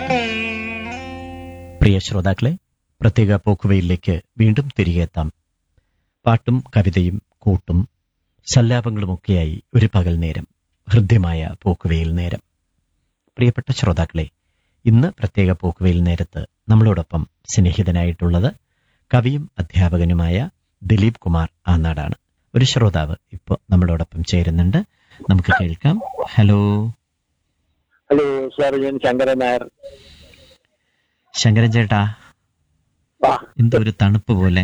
പ്രിയ ശ്രോതാക്കളെ പ്രത്യേക പോക്കുവയിലേക്ക് വീണ്ടും തിരികെ എത്താം പാട്ടും കവിതയും കൂട്ടും സല്ലാപങ്ങളുമൊക്കെയായി ഒരു പകൽ നേരം ഹൃദ്യമായ പോക്കുവയിൽ നേരം പ്രിയപ്പെട്ട ശ്രോതാക്കളെ ഇന്ന് പ്രത്യേക പോക്കുവയിൽ നേരത്ത് നമ്മളോടൊപ്പം സ്നേഹിതനായിട്ടുള്ളത് കവിയും അധ്യാപകനുമായ ദിലീപ് കുമാർ ആനാടാണ് ഒരു ശ്രോതാവ് ഇപ്പോൾ നമ്മളോടൊപ്പം ചേരുന്നുണ്ട് നമുക്ക് കേൾക്കാം ഹലോ ഹലോ സാർ ഞാൻ ശങ്കരൻ നായർ ശങ്കരൻ ചേട്ടാ ആ, എന്തോ ഒരു തണുപ്പ് പോലെ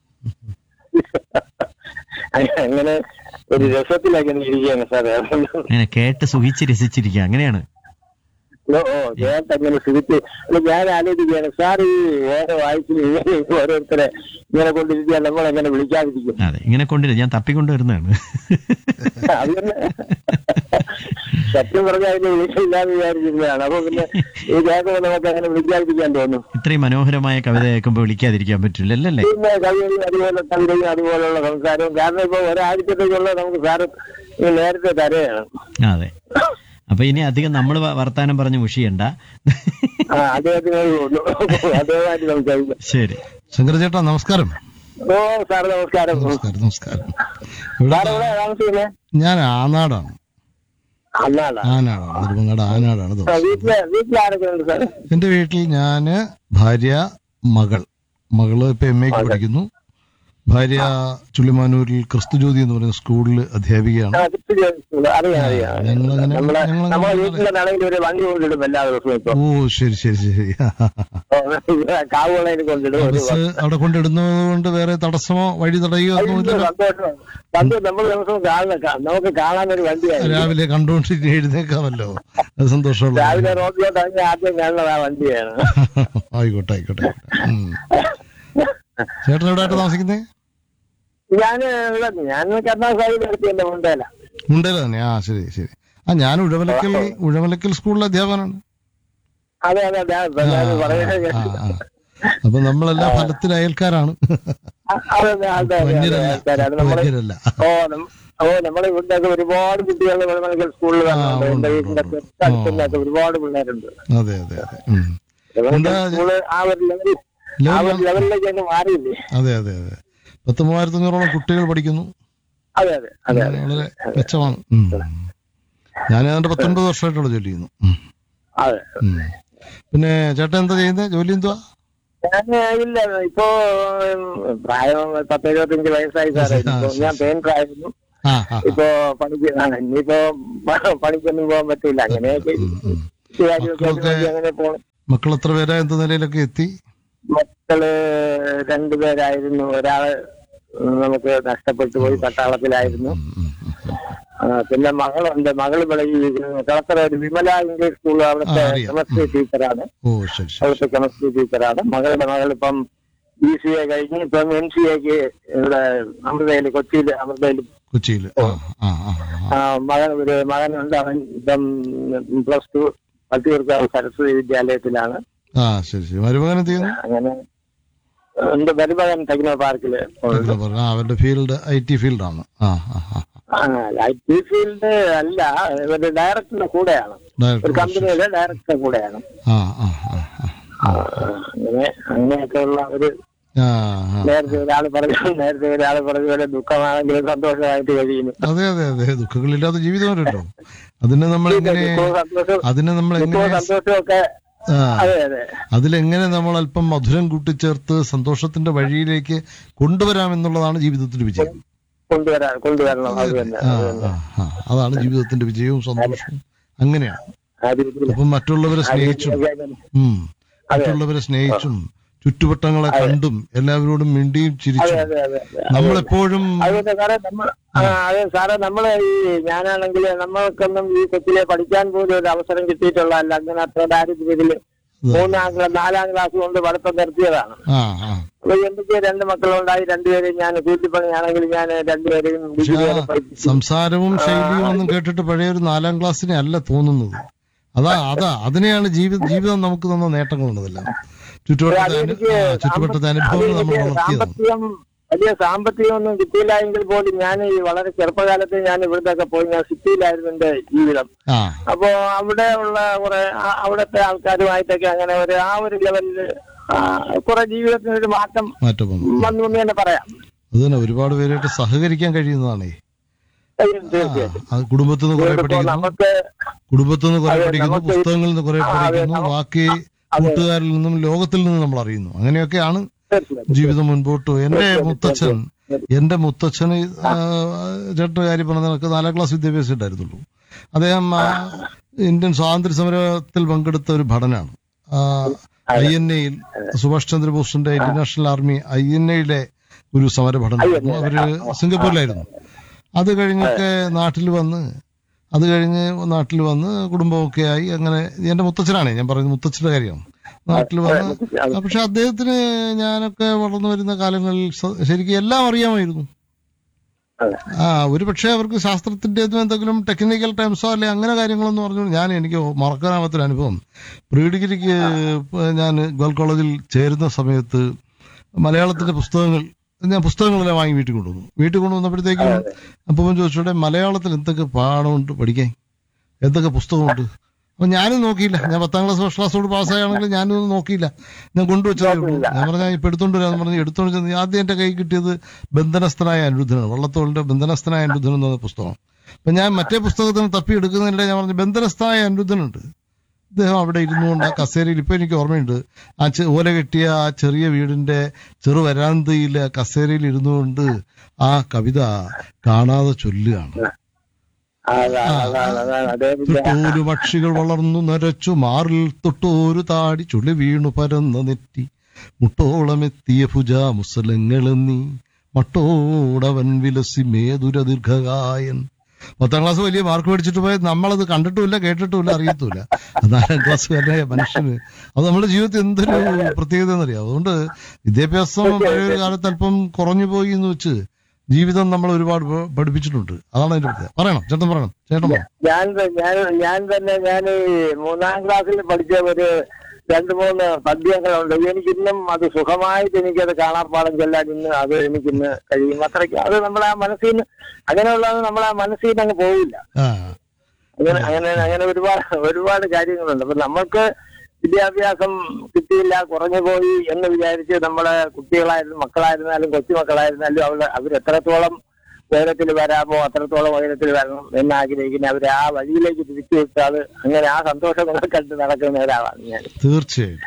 അങ്ങനെ ഒരു രസത്തിലൊക്കെ ഇരിക്കുകയാണ് സാറേ അങ്ങനെ കേട്ട് സുഖിച്ച് രസിച്ചിരിക്കുക അങ്ങനെയാണ് ഓ ഓ, ഞാൻ അങ്ങനെ സുഖിച്ച് അല്ല ഞാൻ ആലോചിക്കുകയാണ് സാർ ഈ ഓരോ ആഴ്ചയിൽ ഇങ്ങനെ ഓരോരുത്തരെ ഇങ്ങനെ കൊണ്ടിരിക്കാൻ നമ്മൾ എങ്ങനെ വിളിക്കാതിരിക്കും അതെ ഇങ്ങനെ കൊണ്ടില്ല ഞാൻ തപ്പിക്കൊണ്ടുവരുന്നതാണ് അത് തന്നെ സത്യം പറഞ്ഞാൽ അതിനെ വിളിച്ചില്ലാന്ന് വിചാരിച്ചിരുന്നതാണ് അപ്പൊ പിന്നെ ഈ കേൾക്കുമ്പോൾ നമുക്ക് അങ്ങനെ വിളിക്കാതിരിക്കാൻ തോന്നും ഇത്രയും മനോഹരമായ കവിത കേൾക്കുമ്പോൾ വിളിക്കാതിരിക്കാൻ പറ്റില്ലല്ലേ പിന്നെ കവിതയും അതുപോലെ കവിതയും അതുപോലുള്ള സംസാരവും കാരണം ഇപ്പൊ ഒരാഴ്ചത്തേക്കുള്ള നമുക്ക് സാറ് ഈ നേരത്തെ തരയാണ് അതെ അപ്പൊ ഇനി അധികം നമ്മൾ വർത്താനം പറഞ്ഞ് മുഷിയണ്ട ആ അദ്ദേഹത്തിനോട് തോന്നുന്നു അദ്ദേഹമായിട്ട് സംസാരിക്കാം ശരി ശങ്കരചേട്ടാ നമസ്കാരം ഓ സാർ നമസ്കാരം നമസ്കാരം നമസ്കാരം ഇവിടെ സാർ എവിടെ താമസിക്കുന്നത് ഞാൻ ആനാടാണ് അന്നാടാ ആനാടാണ് നെടുമങ്ങാട് ആനാടാണ് ആ, താമസം വീട്ടില് വീട്ടിലാരൊക്കെ ഉണ്ട് സാർ എന്റെ വീട്ടിൽ ഞാന് ഭാര്യ മകൾ മകള് ഇപ്പൊ എം എക്ക് പഠിക്കുന്നു ഭാര്യ ചുള്ളിമാനൂരിൽ ക്രിസ്തുജ്യോതി എന്ന് പറയുന്ന സ്കൂളിൽ അധ്യാപികയാണ് ആ, തിരുത്തി ജോലിക്കുള്ള. അറിയാം അറിയാം അറിയാം. ഞങ്ങളങ്ങനെ- നമ്മളെ ഞങ്ങളങ്ങനെ നമ്മളെ വീട്ടിലാണെങ്കിൽ ഒരു വണ്ടി കൊണ്ടിടും എല്ലാ ദിവസവും ഇപ്പൊ ഓ ശരി ശരി ശരി കാവുകളയിൽ കൊണ്ടിടും ഒരു ബസ് അവിടെ കൊണ്ടിടുന്നത് കൊണ്ട് വേറെ തടസ്സമോ വഴി തടയോ ഒന്നുമില്ല സന്തോഷം സന്തോഷം നമ്മൾ ദിവസവും കാണുന്ന നമുക്ക് കാണാൻ ഒരു വണ്ടിയായിരുന്നു രാവിലെ കണ്ടുകൊണ്ടിട്ട് എഴുന്നേക്കാമല്ലോ അത് സന്തോഷമുള്ള രാവിലെ റോഡിലോട്ട് ഇറങ്ങി ആദ്യം കാണുന്നത് ആ വണ്ടിയാണ് ആയിക്കോട്ടെ ആയിക്കോട്ടെ ഉം. ചേട്ടൻ എവിടെയായിട്ട് താമസിക്കുന്നേ ഞാൻ ഞാൻ കർണാടക എടുത്ത് എന്റെ മുണ്ടേല മുണ്ടേല തന്നെ ആ ശരി ശരി ആ ഞാൻ ഉഴവലക്കൽ ഉഴവലക്കൽ സ്കൂളിലെ അധ്യാപകനാണ് അതെ അതെ അതെ ആ, ഞാൻ പറയുന്നത് ആ, ആ. അപ്പൊ നമ്മളെല്ലാം ഫലത്തിൽ അയൽക്കാരാണ് അതെ അതെ അതെ അതെ വന്യരല്ല അതെ അതെ നമ്മള് വന്യരല്ല ഓ നം- ഓ നമ്മുടെ ഇവിടുത്തെ ഒരുപാട് കുട്ടികൾ വെളുമലക്കൽ സ്കൂളിൽ വന്നിട്ടുണ്ട് ഉണ്ട്, എന്റെ ഉണ്ട്, വീടിന്റെ ഉണ്ട്. അടുത്തുനിന്നൊക്കെ ഒരുപാട് പിള്ളേരുണ്ട് അതെ അതെ അതെ ഉം. വെളുമലക്കൽ ഉണ്ട്. സ്കൂള് ആ ഒരു ലെവലിൽ ആ ലെവൽ ഒരു ലെവലിലേക്ക് അങ്ങ് മാറിയില്ലേ അതെ അതെ അതെ പത്ത് മൂവായിരത്തി അഞ്ഞൂറോളം കുട്ടികൾ പഠിക്കുന്നു അതെ അതെ അതെ അതെ വളരെ മെച്ചമാണ് ഉം. ഞാൻ ഏതാണ്ട് പത്തൊൻപത് വർഷമായിട്ടുള്ള ജോലി ചെയ്യുന്നു ഉം. അതെ ഉം. പിന്നെ ചേട്ടൻ എന്താ ചെയ്യുന്നത് ജോലി എന്തുവാ ഞാൻ ഇല്ല ഇപ്പോ ഉം, പ്രായം പത്ത് എഴുപത്തഞ്ച് വയസ്സായി സാറേ ഇപ്പൊ ഞാൻ പെയിന്റർ ആയിരുന്നു ആ ആ ഇപ്പൊ പണിക്ക് ആ, ഇനിയിപ്പോ പ- പണിക്കൊന്നും പോകാൻ പറ്റില്ല അങ്ങനെയൊക്കെ ഉം, ഉം. കാര്യമൊക്കെ ആയിട്ട് മക്കളൊക്കെ- അങ്ങനെ പോണം മക്കൾ എത്ര പേരാ എന്ത് നിലയിലൊക്കെ എത്തി മക്കള് രണ്ടുപേരായിരുന്നു ഒരാള് നമുക്ക് നഷ്ടപ്പെട്ടു പോയി പട്ടാളത്തിലായിരുന്നു ഉം, ഉം, ഉം. ആ, പിന്നെ മകളുണ്ട് മകള് ഇവിടെ ഈ കളക്ടർ ഒരു വിമല ഇംഗ്ലീഷ് സ്കൂൾ അവിടുത്തെ ആ, അറിയാം. കെമിസ്ട്രി ടീച്ചറാണ് ഓ ശരി ശരി അവിടുത്തെ കെമിസ്ട്രി ടീച്ചറാണ് മകളുടെ മകൾ ഇപ്പം ബി സി എ കഴിഞ്ഞ് ഇപ്പം എം സി എക്ക് ഇവിടെ അമൃതയിൽ കൊച്ചിയിൽ അമൃതയിൽ കൊച്ചിയിൽ ആ ആ ആ ആ. മകൻ ഒരു മകനുണ്ട് അവൻ ഇപ്പം പ്ലസ് ടു പത്തിയൂർക്കാവ് സരസ്വതി വിദ്യാലയത്തിലാണ് ആ ശരി ശരി മരുമകൻ എന്ത് ചെയ്യുന്നു അങ്ങനെ എന്റെ മരുമകൻ ടെക്നോ പാർക്കില് എന്താ പറയുക ആ, അവരുടെ ഫീൽഡ് ഐ ടി ഫീൽഡാണ് ആ ആ ആ ഐ ടി ഫീൽഡ് അല്ല ഒരു ഡയറക്ടറുടെ കൂടെയാണ് ഒരു ഡയറക്ടർ കമ്പനിയിലെ ഡയറക്ടറുടെ കൂടെയാണ് ആ ആ ആ ആ. ആ, അങ്ങനെ അങ്ങനെയൊക്കെയുള്ള ഒരു ആ ആ. നേരത്തെ ഒരാൾ പറഞ്ഞു നേരത്തെ ഒരാൾ പറഞ്ഞ പോലെ ദുഃഖമാണെങ്കിലും സന്തോഷമായിട്ട് കഴിയുന്നു അതെ അതെ അതെ ദുഃഖങ്ങളില്ലാത്ത ജീവിതമല്ലോ അതിനെ നമ്മൾ എങ്ങനെ ദുഃഖവും സന്തോഷവും അതിനെ നമ്മൾ ദുഃഖവും എങ്ങനെ സന്തോഷവും ഒക്കെ ആ, അതെ അതെ അതിലെങ്ങനെ നമ്മൾ അല്പം മധുരം കൂട്ടിച്ചേർത്ത് സന്തോഷത്തിന്റെ വഴിയിലേക്ക് കൊണ്ടുവരാം എന്നുള്ളതാണ് ജീവിതത്തിന്റെ വിജയം കൊണ്ടുവരാൻ കൊണ്ടുവരണം അത് തന്നെ ആ, അത് തന്നെ ആ, ആ. അതാണ് ജീവിതത്തിന്റെ വിജയവും സന്തോഷവും അങ്ങനെയാണ് ആ രീതിയിൽ അപ്പം മറ്റുള്ളവരെ സ്നേഹിച്ചും ഉം. മറ്റുള്ളവരെ സ്നേഹിച്ചും ചുറ്റുവട്ടങ്ങളെ കണ്ടും എല്ലാവരോടും മിണ്ടിയും ചിരിച്ചും അതെ അതെ അതെ നമ്മളെപ്പോഴും അതുകൊണ്ട് സാറേ നമ്മൾ ആ, അതെ സാറേ നമ്മളെ ഈ ഞാനാണെങ്കിൽ നമ്മൾക്കൊന്നും ഈ കൊച്ചിലെ പഠിക്കാൻ പോലും ഒരു അവസരം കിട്ടിയിട്ടുള്ള അല്ല അങ്ങനെ അത്ര ദാരിദ്ര്യത്തില് മൂന്നാം ക്ലാസ് നാലാം ക്ലാസ് കൊണ്ട് പഠിത്തം നിർത്തിയതാണ് ആ ആ അപ്പൊ എനിക്ക് രണ്ട് മക്കളുണ്ടായി രണ്ടുപേരെയും ഞാൻ കൂട്ടിപ്പണിയാണെങ്കിൽ ഞാൻ രണ്ടുപേരെയും പക്ഷെ ഡിഗ്രി ആ വരെ പഠിപ്പിച്ചു സംസാരവും ശൈലിയും ഒന്നും കേട്ടിട്ട് പഴയ ഒരു നാലാം ക്ലാസ്സിനെ അല്ല തോന്നുന്നത് അതാ അതാ അതിനെയാണ് ജീവിത ജീവിതം നമുക്ക് തന്ന നേട്ടങ്ങളുള്ളതെല്ലാം ചുറ്റുവട്ടത്തെ അനു- അതെനിക്ക് ആ, ചുറ്റുവട്ടത്തെ അനുഭവങ്ങൾ നമ്മൾ അതെനിക്ക് വളർത്തിയതാണ് സാമ്പത്തികം വലിയ സാമ്പത്തികമൊന്നും കിട്ടിയില്ല എങ്കിൽ പോലും ഞാൻ ഈ വളരെ ചെറുപ്പകാലത്ത് ഞാൻ ഇവിടുത്തെ പോയി ഞാൻ സിറ്റിയിലായിരുന്നു എന്റെ ജീവിതം ആ അപ്പോ അവിടെ ഉള്ള കുറെ ആ- അവിടുത്തെ ആൾക്കാരുമായിട്ടൊക്കെ അങ്ങനെ ഒരു ആ ഒരു ലെവലിൽ കുറെ ജീവിതത്തിന് ഒരു മാറ്റം മാറ്റം വന്നു വന്നു എന്ന് തന്നെ പറയാം അത് തന്നെ ഒരുപാട് പേരായിട്ട് സഹകരിക്കാൻ കഴിയുന്നതാണേ തീർച്ചയായിട്ടും അത് കുടുംബത്തിൽ നിന്ന് കുറെ ഇപ്പോ പഠിക്കുന്നു നമുക്ക് കുടുംബത്തിൽ നിന്ന് കുറെ അതെ, പഠിക്കുന്നു നമുക്ക് പുസ്തകങ്ങളിൽ നിന്ന് കുറെ ആ, അതെ, പഠിക്കുന്നു നമ്മ- ബാക്കി കൂട്ടുകാരിൽ നിന്നും ലോകത്തിൽ നിന്നും നമ്മൾ അറിയുന്നു അങ്ങനെയൊക്കെയാണ് തീർച്ചയായിട്ടും ജീവിതം മുൻപോട്ട് പോയി. എന്റെ മുത്തച്ഛൻ എന്റെ മുത്തച്ഛന് ആ, ചേട്ടൻ്റെ കാര്യം പറഞ്ഞ നിനക്ക് നാലാം ക്ലാസ് വിദ്യാഭ്യാസം ഉണ്ടായിരുന്നുള്ളൂ അദ്ദേഹം ആ, ഇന്ത്യൻ സ്വാതന്ത്ര്യ സമരത്തിൽ പങ്കെടുത്ത ഒരു ഭടനാണ് ഐ എൻ എയിൽ സുഭാഷ് ചന്ദ്രബോസിന്റെ ഇന്റർനാഷണൽ ആർമി ഐ എൻ എയിലെ ഒരു സമര ഭടനായിരുന്നു അവര് സിംഗപ്പൂരിലായിരുന്നു അത് കഴിഞ്ഞൊക്കെ നാട്ടിൽ വന്ന് അത് കഴിഞ്ഞ് നാട്ടിൽ വന്ന് കുടുംബമൊക്കെ ആയി അങ്ങനെ എന്റെ മുത്തച്ഛനാണേ ഞാൻ പറയുന്നത് മുത്തച്ഛന്റെ കാര്യമാണ് നാട്ടിൽ വന്ന് ആ, പക്ഷെ അദ്ദേഹത്തിന് ഞാനൊക്കെ വളർന്നു വരുന്ന കാലങ്ങളിൽ സ- ശരിക്കും എല്ലാം അറിയാമായിരുന്നു അതെ. ആ ഒരു പക്ഷേ അവർക്ക് ശാസ്ത്രത്തിന്റെ എന്തെങ്കിലും ടെക്നിക്കൽ ടൈംസോ അല്ലെ അങ്ങനെ കാര്യങ്ങളൊന്നും പറഞ്ഞു ഞാൻ എനിക്ക് മറക്കാനാവാത്തൊരു അനുഭവം പ്രീ ഡിഗ്രിക്ക് ഞാൻ ഗോൾ കോളേജിൽ ചേരുന്ന സമയത്ത് മലയാളത്തിന്റെ പുസ്തകങ്ങൾ ഞാൻ പുസ്തകങ്ങളെല്ലാം വാങ്ങി വീട്ടിൽ കൊണ്ടുവന്നു വീട്ടിൽ കൊണ്ടുവന്നപ്പോഴത്തേക്കും അപ്പം ചോദിച്ചോടെ മലയാളത്തിൽ എന്തൊക്കെ പാഠമുണ്ട് പഠിക്കാൻ എന്തൊക്കെ പുസ്തകമുണ്ട് അപ്പൊ ഞാനും നോക്കിയില്ല ഞാൻ പത്താം ക്ലാസ് ഫസ്റ്റ് ക്ലാസ്സോട് പാസ്സായാണെങ്കിൽ ഞാനൊന്നും നോക്കിയില്ല ഞാൻ കൊണ്ടുവച്ചതേ ഉള്ളൂ ഞാൻ പറഞ്ഞ ഇപ്പൊ എടുത്തോണ്ട് വരാന്ന് പറഞ്ഞ് എടുത്തോണ്ട് ചെന്ന് ആദ്യം എന്റെ കൈ കിട്ടിയത് ബന്ധനസ്ഥനായ അനിരുദ്ധനാണ് വള്ളത്തോളിന്റെ ബന്ധനസ്ഥനായ അനിരുദ്ധൻ എന്ന് പറഞ്ഞ പുസ്തകം അപ്പൊ ഞാൻ മറ്റേ പുസ്തകത്തിന് തപ്പി എടുക്കുന്നതിനിടെ ഞാൻ പറഞ്ഞു ബന്ധനസ്ഥനായ അനിരുദ്ധനുണ്ട് ഇദ്ദേഹം അവിടെ ഇരുന്നുകൊണ്ട് ആ കസേരയിൽ ഇപ്പൊ എനിക്ക് ഓർമ്മയുണ്ട് ആ ചെ- ഓല കെട്ടിയ ആ ചെറിയ വീടിന്റെ ചെറു വരാന്തയിലെ ആ കസേരയിൽ ഇരുന്നുകൊണ്ട് ആ കവിത കാണാതെ ചൊല്ലുകയാണ് അതാണ് അതാണ് അതാണ് അദ്ദേഹത്തിന്റെ തൊട്ടോരു പക്ഷികൾ വളർന്നു നരച്ചു മാറിൽ തൊട്ടോരു താടി ചുളി വീണു പരന്ന നെറ്റി മുട്ടോളമെത്തിയ ഭുജ മുസലങ്ങളെന്നീ മട്ടോടവൻ വിലസി മേതുര ദീർഘകായൻ പത്താം ക്ലാസ് വലിയ മാർക്ക് മേടിച്ചിട്ട് പോയത് നമ്മളത് കണ്ടിട്ടുമില്ല കേട്ടിട്ടുമില്ല അറിയത്തുമില്ല നാലാം ക്ലാസ് വരെ മനുഷ്യന് അത് നമ്മുടെ ജീവിതത്തിൽ എന്തൊരു പ്രത്യേകത എന്നറിയാം അതുകൊണ്ട് വിദ്യാഭ്യാസം പഴയ ഒരു കാലത്ത് അല്പം കുറഞ്ഞു പോയി എന്ന് വെച്ച് ജീവിതം നമ്മൾ ഒരുപാട് പ- പഠിപ്പിച്ചിട്ടുണ്ട് അതാണ് അതിന്റെ പ്രത്യേകത പറയണം ചേട്ടൻ പറയണം ചേട്ടൻ പറയണം ഞാൻ ത- ഞാൻ ഞാൻ തന്നെ ഞാൻ ഈ മൂന്നാം ക്ലാസ്സിൽ പഠിച്ച ഒരു രണ്ട് മൂന്ന് പദ്യങ്ങളുണ്ട് എനിക്കിന്നും അത് സുഖമായിട്ട് എനിക്കത് കാണാപ്പാടം ചെല്ലാൻ ഇന്ന് അത് എനിക്കിന്ന് കഴിയും അത്രയ്ക്ക് അത് നമ്മളെ ആ മനസ്സിൽ നിന്ന് അങ്ങനെയുള്ളത് നമ്മളെ ആ മനസ്സിൽ നിന്ന് അങ്ങ് പോവില്ല ആ അങ്ങനെ അങ്ങനെ അങ്ങനെ ഒരുപാട് ഒരുപാട് കാര്യങ്ങളുണ്ട് അപ്പൊ നമ്മൾക്ക് വിദ്യാഭ്യാസം കിട്ടിയില്ല കുറഞ്ഞു പോയി എന്ന് വിചാരിച്ച് നമ്മളെ കുട്ടികളായിരുന്നു മക്കളായിരുന്നാലും കൊച്ചുമക്കളായിരുന്നാലും അവർ അവരെത്രത്തോളം ഉയരത്തിൽ വരാമോ അത്രത്തോളം ഉയരത്തിൽ വരണം എന്ന് ആഗ്രഹിക്കുന്ന അവരെ ആ വഴിയിലേക്ക് തിരിച്ചു വിട്ടാൽ അങ്ങനെ ആ സന്തോഷം നമ്മൾ കണ്ട് നടക്കുന്ന ഒരാളാണ് ഞാൻ തീർച്ചയായിട്ടും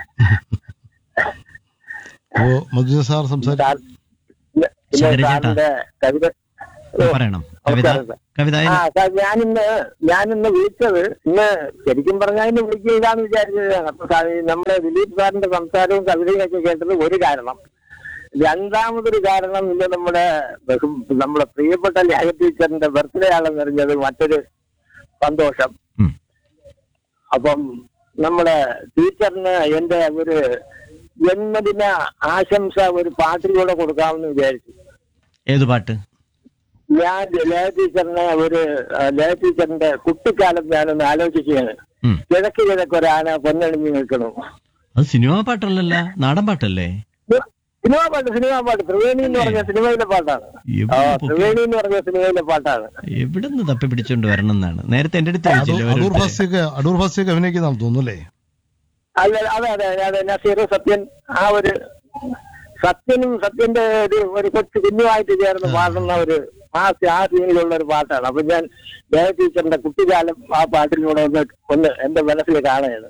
അപ്പോ മധുജ സാർ സംസാരിക്കും സാർ- ഇന്ന് ഇന്ന് ശങ്കരൻ ചേട്ടാ. സാറിന്റെ കവിത ആ, പറയണം കവിത നമസ്കാരം സാർ. കവിത ആ സാർ ഞാനിന്ന് ഞാനിന്ന് വിളിച്ചത് ഇന്ന് ശരിക്കും പറഞ്ഞാൽ ഇന്ന് വിളിക്കുകയാന്ന് വിചാരിച്ചതാണ് അപ്പൊ സാർ ഈ നമ്മുടെ ദിലീപ് സാറിന്റെ സംസാരവും കവിതയും ഒക്കെ കേട്ടത് ഒരു കാരണം രണ്ടാമതൊരു കാരണം ഇന്ന് നമ്മുടെ ബഹു- നമ്മുടെ പ്രിയപ്പെട്ട ലാഹ ടീച്ചറിന്റെ ബർത്ത്ഡേ ആണെന്ന് അറിഞ്ഞത് മറ്റൊരു സന്തോഷം ഉം. അപ്പം നമ്മുടെ ടീച്ചറിന് എന്റെ ഒരു ജന്മദിന ആശംസ ഒരു പാട്ടിലൂടെ കൊടുക്കാമെന്ന് വിചാരിച്ചു ഏത് പാട്ട് ഞാൻ ലയ ടീച്ചറിനെ ഒരു ആ, ലയ ടീച്ചറിന്റെ കുട്ടിക്കാലം ഞാനൊന്ന് ആലോചിക്കുകയാണ് ഉം. കിഴക്ക് കിഴക്കൊരാന പൊന്നണിഞ്ഞു നിൽക്കണം അത് സിനിമാ പാട്ടല്ലല്ല നാടൻ പാട്ടല്ലേ സിനിമാ പാട്ട് സിനിമാ പാട്ട് ത്രിവേണി എന്ന് പറഞ്ഞ സിനിമയിലെ പാട്ടാണ് ആ എവിടെ പൊക്കി- ത്രിവേണി എന്ന് പറഞ്ഞ സിനിമയിലെ പാട്ടാണ് എവിടെ നിന്ന് തപ്പി പിടിച്ചോണ്ട് വരണം എന്നാണ് നേരത്തെ എന്റെ അടുത്ത് ചോദിച്ചില്ലേ അടൂർ ഓരോരുത്തര്? ഭാസ്യൊക്കെ അടൂർ ഭാസ്യൊക്കെ അഭിനയിക്കുന്നതാണ് തോന്നുന്നു അല്ലേ അല്ല അതെ അതെ അതെ നസീർ സത്യൻ ആ ഒരു സത്യനും സത്യന്റെ ഒരു ഒരു കൊച്ചു കുഞ്ഞുമായിട്ട് ചേർന്ന് പാടുന്ന ഒരു ആ ആ സീനിലുള്ള ഒരു പാട്ടാണ് അപ്പൊ ഞാൻ ലയ ടീച്ചറിന്റെ കുട്ടിക്കാലം ആ പാട്ടിലൂടെ ഒന്ന് ഒന്ന് എന്റെ മനസ്സിൽ കാണുകയാണ്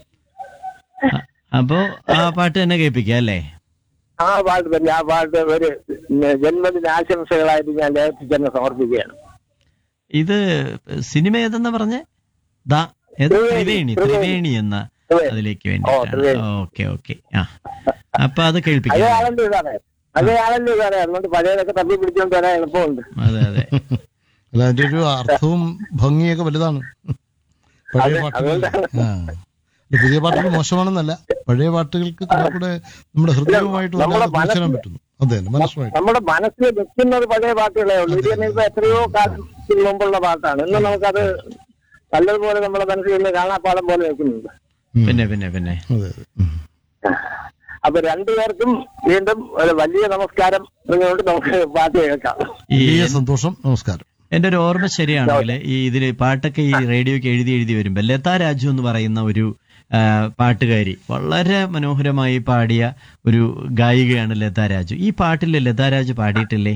അ- അപ്പോ ആ പാട്ട് തന്നെ കേൾപ്പിക്കാം അല്ലേ ആ പാട്ട് തന്നെ ആ പാട്ട് ഒരു ജന്മദിന ആശംസകളായിട്ട് ഞാൻ ലയ ടീച്ചറിനെ സമർപ്പിക്കുകയാണ് ഇത് സിനിമ ഏതെന്നാ പറഞ്ഞേ ദാ ഏത് ത്രിവേണി, ത്രിവേണി ത്രിവേണി. ത്രിവേണി എന്ന ത്രിവേണി. അതിലേക്ക് ത്രിവേണി. വേണ്ടിയിട്ടാണ് ഓക്കെ ഓക്കെ ആ അപ്പൊ അത് അതേ കേൾപ്പിക്കാം ആളല്ലേ സാറേ അതേ ആളല്ലേ സാറേ അതുകൊണ്ട് പഴയതൊക്കെ തപ്പി പിടിച്ചോണ്ട് വരാൻ എളുപ്പമുണ്ട് അതെ അതെ അല്ല അതിന്റെ ഒരു അർത്ഥവും ഭംഗിയൊക്കെ വലുതാണ് പഴയ അതെ, പാട്ടുകൾ അതുകൊണ്ടാണ്. ആ ഇത് പുതിയ പാട്ടുകൾ മോശമാണെന്നല്ല പഴയ പാട്ടുകൾക്ക് കുറെ കൂടെ നമ്മുടെ ഹൃദയവുമായിട്ട് നമ്മുടെ വല്ലാതെ കുറിച്ചിടാൻ പറ്റുന്നു അതെ തന്നെ മനസ്സുമായിട്ട് നമ്മുടെ മനസ്സിൽ നിൽക്കുന്നത് പഴയ പാട്ടുകളേ ഉള്ളൂ ഇത് തന്നെ ഇപ്പൊ എത്രയോ കാലത്തിന് മുമ്പുള്ള പാട്ടാണ് ഇന്ന് നമുക്കത് നല്ലതുപോലെ നമ്മുടെ മനസ്സിൽ നിന്ന് കാണാപ്പാടം പോലെ നിൽക്കുന്നുണ്ട് ഉം. പിന്നെ പിന്നെ പിന്നെ അതെ അതെ ഉം. അപ്പൊ രണ്ടുപേർക്കും വീണ്ടും ഒരു വലിയ നമസ്കാരം പറഞ്ഞുകൊണ്ട് നമുക്ക് പാട്ട് കേൾക്കാം ഈ വലിയ സന്തോഷം നമസ്കാരം എന്റെ ഒരു ഓർമ്മ ശരിയാണെങ്കിൽ ഈ ഇതില് പാട്ടൊക്കെ ഈ റേഡിയോക്ക് എഴുതി എഴുതി വരുമ്പോ ലതാ രാജു എന്ന് പറയുന്ന ഒരു ആ, പാട്ടുകാരി വളരെ മനോഹരമായി പാടിയ ഒരു ഗായികയാണ് ലതാ രാജു ഈ പാട്ടിൽ ലതാ രാജു പാടിയിട്ടില്ലേ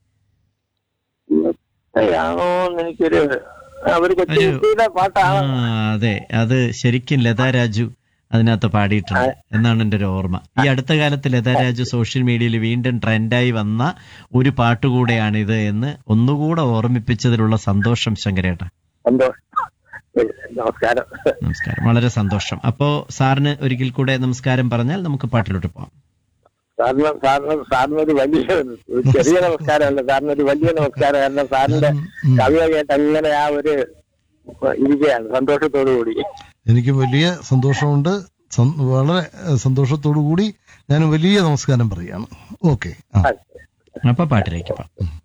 ആണോ എനിക്കൊരു ആ, ഒരു കൊച്ചു ഒരു- കുട്ടിയുടെ ആ പാട്ടാണ് അതെ അത് ശരിക്കും ലതാ രാജു അതിനകത്ത് പാടിയിട്ടുണ്ട് എന്നാണ് എൻ്റെ ഒരു ഓർമ്മ ഈ അടുത്ത കാലത്ത് ലതാ രാജു സോഷ്യൽ മീഡിയയിൽ വീണ്ടും ട്രെൻഡായി വന്ന ഒരു പാട്ടുകൂടെയാണിത് എന്ന് ഒന്നുകൂടെ ഓർമ്മിപ്പിച്ചതിലുള്ള സന്തോഷം ശങ്കരേട്ട സന്തോഷം നമസ്കാരം നമസ്കാരം വളരെ സന്തോഷം അപ്പോ സാറിന് ഒരിക്കൽ കൂടെ നമസ്കാരം പറഞ്ഞാൽ നമുക്ക് പാട്ടിലോട്ട് പോവാം സാറിന് സാറിന് സാറിന് ഒരു വലിയ ഒരു ചെറിയ നമസ്കാരമല്ല സാറിന് ഒരു വലിയ നമസ്കാരം കാരണം സാറിന്റെ കവിത കേട്ട് അങ്ങനെ ആ ഒരു ഇരിക്കുകയാണ് സന്തോഷത്തോടു കൂടി എനിക്ക് വലിയ സന്തോഷമുണ്ട് സം- വളരെ ഏഹ്, സന്തോഷത്തോടു കൂടി ഞാൻ വലിയ നമസ്കാരം പറയുകയാണ് ഓക്കെ ആ അപ്പൊ പാട്ടിലേക്ക് പോവാം